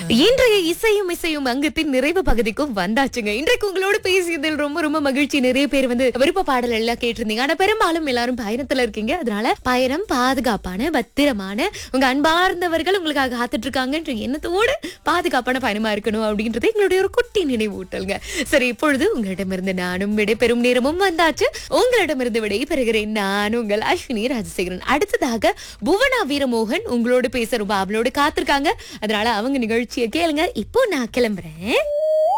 இன்றைய இசையும் இசையும் அங்கத்தின் நிறைவு பகுதிக்கும் வந்தாச்சுங்க இன்றைக்கு உங்களோட பேசியதில் ரொம்ப ரொம்ப மகிழ்ச்சி நிறைய பேர் வந்து விருப்ப பாடல் எல்லாம் கேட்டிருந்தீங்க ஆனா பெரும்பாலும் எல்லாரும் பயணத்துல இருக்கீங்க அதனால பயணம் பாதுகாப்பான பத்திரமான உங்க அன்பார்ந்தவர்கள் உங்களுக்காக காத்துட்டு இருக்காங்கன்ற எண்ணத்தோடு பாதுகாப்பான பயணமா இருக்கணும் அப்படின்றது எங்களுடைய ஒரு குட்டி நினைவூட்டல்ங்க சரி இப்பொழுது உங்களிடமிருந்து நானும் விடைபெறும் நேரமும் வந்தாச்சு உங்களிடமிருந்து விடை பெறுகிறேன் நான் உங்கள் அஸ்வினி ராஜசேகரன் அடுத்ததாக புவனா வீரமோகன் உங்களோட பேச ரொம்ப அவளோடு காத்திருக்காங்க அதனால அவங்க நிகழ்ச்சியை கேளுங்க இப்போ நான் கிளம்புறேன்